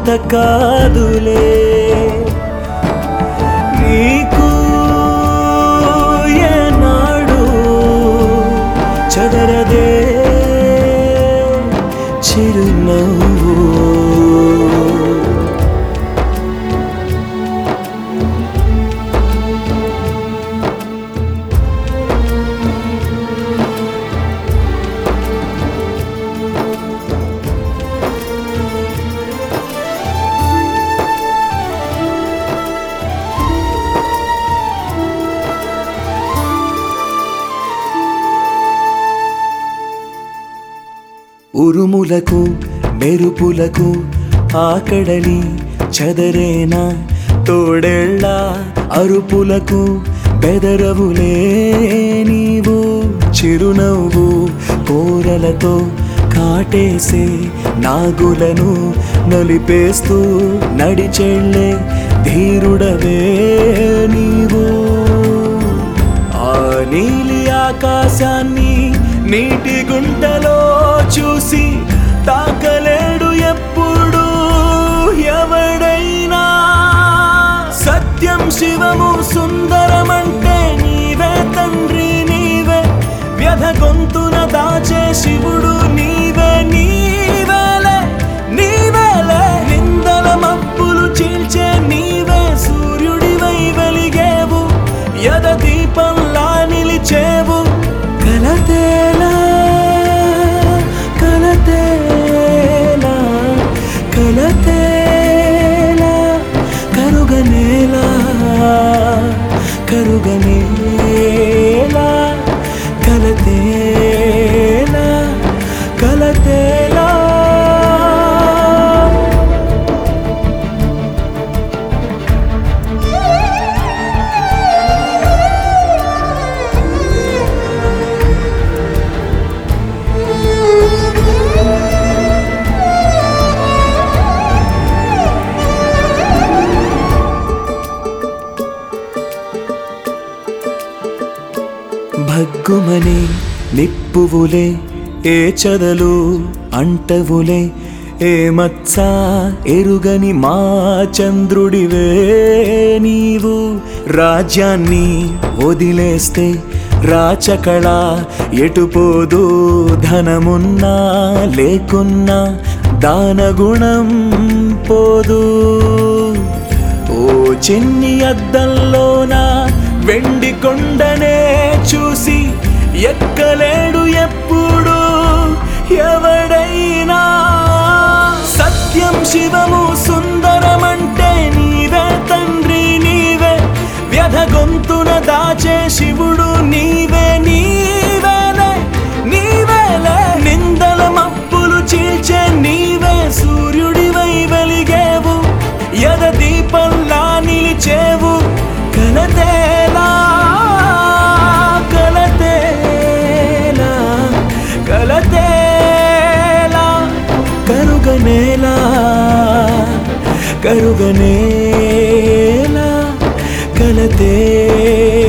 కొరత కాదులే నీకు ఏనాడు చదరదే చిరునవ్వు ఉరుములకు మెరుపులకు ఆకడలి చదరేనా తోడేళ్ళ అరుపులకు బెదరవులే నీవు చిరునవ్వు కోరలతో కాటేసే నాగులను నలిపేస్తూ నడిచెళ్ళే ధీరుడవే నీవు ఆ నీలి ఆకాశాన్ని నీటి గుంటలో చూసి తాకలేడు ఎప్పుడు ఎవడైనా సత్యం శివము సుందరమంటే నీవే తండ్రి నీవే వ్యధ గొంతున దాచే శివుడు నీవే నీవేలే నీవేలే నిందల మబ్బులు చీల్చే నీవే సూర్యుడివై వెలిగేవు యద దీపంలా నిలిచేవు కలతేలా కలతేలా కలతేలా కరుగనేలా కరుగనేలా కలతేలా కలతేలా భగ్గుమని నిప్పువులే ఏ చదలు అంటవులే ఏ మత్స ఎరుగని మా చంద్రుడివే నీవు రాజ్యాన్ని వదిలేస్తే రాచకళ ఎటుపోదు ధనమున్నా లేకున్నా దానగుణం పోదు ఓ చిన్ని అద్దంలోన వెండి కొండనే చూసి ఎక్కలేడు ఎప్పుడు ఎవడైనా సత్యం శివము సుందరమంటే నీవే తండ్రి నీవే వ్యధ గొంతున దాచే శివుడు నీవే నీవేలే నీవేలే నిందల మప్పులు చీల్చే నీవే సూర్యుడివై వెలిగేవు యద దీపంలా నిలిచేవు కలతేలా కలతేలా కలతేలా కరుగనేలా కరుగనేలా కలతేలా